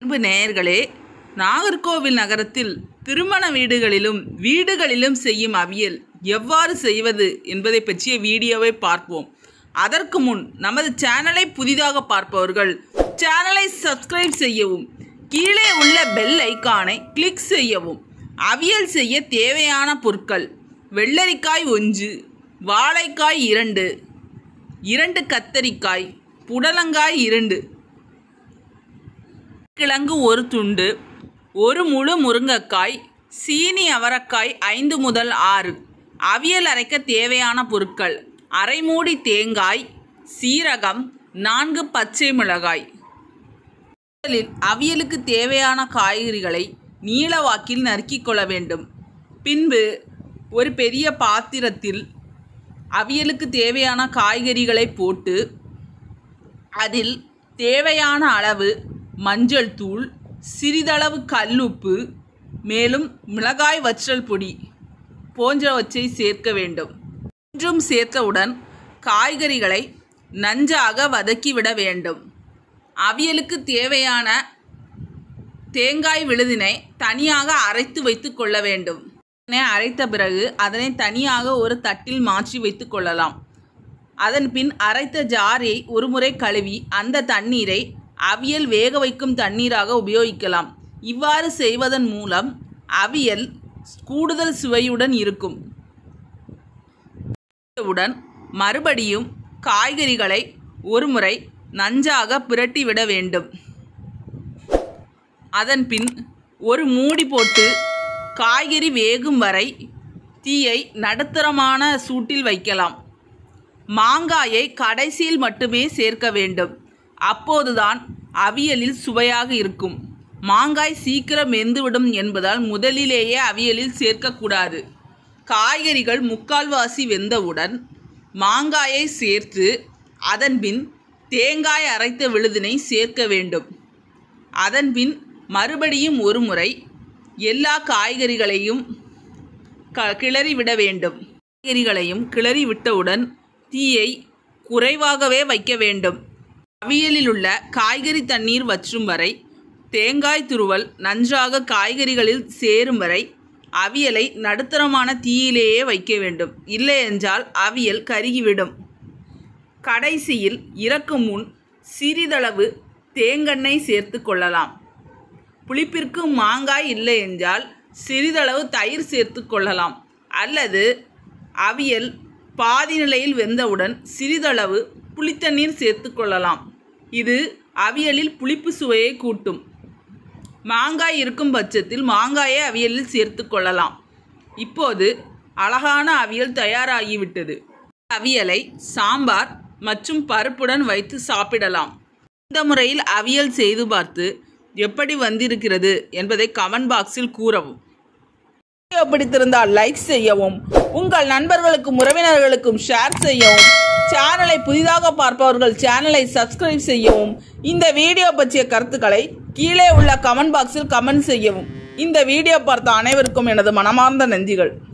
அன்பு நேயர்களே நாகர்கோவில் நகரத்தில் திருமண வீடுகளிலும் வீடுகளிலும் செய்யும் அவியல் எவ்வாறு செய்வது என்பதை பற்றிய வீடியோவை பார்ப்போம் அதற்கு முன் நமது சேனலை புதிதாக பார்ப்பவர்கள் சேனலை சப்ஸ்கிரைப் செய்யவும் கீழே உள்ள பெல் ஐக்கானை கிளிக் செய்யவும் அவியல் செய்ய தேவையான பொருட்கள் வெள்ளரிக்காய் ஒன்று வாழைக்காய் இரண்டு இரண்டு கத்தரிக்காய் புடலங்காய் இரண்டு கிழங்கு ஒரு துண்டு ஒரு முழு முருங்கைக்காய் சீனி அவரக்காய் ஐந்து முதல் ஆறு அவியல் அரைக்க தேவையான பொருட்கள் அரை மூடி தேங்காய் சீரகம் நான்கு பச்சை மிளகாய் முதலில் அவியலுக்கு தேவையான காய்கறிகளை நீளவாக்கில் நறுக்கிக் கொள்ள வேண்டும் பின்பு ஒரு பெரிய பாத்திரத்தில் அவியலுக்கு தேவையான காய்கறிகளை போட்டு அதில் தேவையான அளவு மஞ்சள் தூள் சிறிதளவு கல்லுப்பு மேலும் மிளகாய் வற்றல் பொடி போன்றவற்றை சேர்க்க வேண்டும் இன்றும் சேர்த்தவுடன் காய்கறிகளை நன்றாக வதக்கிவிட வேண்டும் அவியலுக்கு தேவையான தேங்காய் விழுதினை தனியாக அரைத்து வைத்து கொள்ள வேண்டும் இதனை அரைத்த பிறகு அதனை தனியாக ஒரு தட்டில் மாற்றி வைத்து கொள்ளலாம் அதன் பின் அரைத்த ஜாரை ஒருமுறை கழுவி அந்த தண்ணீரை அவியல் வேக வைக்கும் தண்ணீராக உபயோகிக்கலாம் இவ்வாறு செய்வதன் மூலம் அவியல் கூடுதல் சுவையுடன் இருக்கும் உடன் மறுபடியும் காய்கறிகளை ஒருமுறை நன்றாக பிரட்டிவிட வேண்டும் அதன் பின் ஒரு மூடி போட்டு காய்கறி வேகும் வரை தீயை நடுத்தரமான சூட்டில் வைக்கலாம் மாங்காயை கடைசியில் மட்டுமே சேர்க்க வேண்டும் அப்போதுதான் அவியலில் சுவையாக இருக்கும் மாங்காய் சீக்கிரம் வெந்துவிடும் என்பதால் முதலிலேயே அவியலில் சேர்க்கக்கூடாது காய்கறிகள் முக்கால்வாசி வெந்தவுடன் மாங்காயை சேர்த்து அதன்பின் தேங்காய் அரைத்த விழுதினை சேர்க்க வேண்டும் அதன்பின் மறுபடியும் ஒரு முறை எல்லா காய்கறிகளையும் க கிளறி விட வேண்டும் காய்கறிகளையும் கிளறி விட்டவுடன் தீயை குறைவாகவே வைக்க வேண்டும் அவியலில் உள்ள காய்கறி தண்ணீர் வற்றும் வரை தேங்காய் துருவல் நன்றாக காய்கறிகளில் சேரும் வரை அவியலை நடுத்தரமான தீயிலேயே வைக்க வேண்டும் இல்லையென்றால் அவியல் கருகிவிடும் கடைசியில் இறக்கும் முன் சிறிதளவு தேங்கெண்ணெய் சேர்த்து கொள்ளலாம் புளிப்பிற்கு மாங்காய் இல்லை என்றால் சிறிதளவு தயிர் சேர்த்து கொள்ளலாம் அல்லது அவியல் பாதி நிலையில் வெந்தவுடன் சிறிதளவு புளித்தண்ணீர் சேர்த்து கொள்ளலாம் இது அவியலில் புளிப்பு சுவையை கூட்டும் மாங்காய் இருக்கும் பட்சத்தில் மாங்காயை அவியலில் சேர்த்து கொள்ளலாம் இப்போது அழகான அவியல் தயாராகிவிட்டது அவியலை சாம்பார் மற்றும் பருப்புடன் வைத்து சாப்பிடலாம் இந்த முறையில் அவியல் செய்து பார்த்து எப்படி வந்திருக்கிறது என்பதை கமெண்ட் பாக்ஸில் கூறவும் வீடியோ பிடித்திருந்தால் லைக் செய்யவும் உங்கள் நண்பர்களுக்கும் உறவினர்களுக்கும் ஷேர் செய்யவும் சேனலை புதிதாக பார்ப்பவர்கள் சேனலை சப்ஸ்கிரைப் செய்யவும் இந்த வீடியோ பற்றிய கருத்துக்களை கீழே உள்ள கமெண்ட் பாக்ஸில் கமெண்ட் செய்யவும் இந்த வீடியோ பார்த்த அனைவருக்கும் எனது மனமார்ந்த நன்றிகள்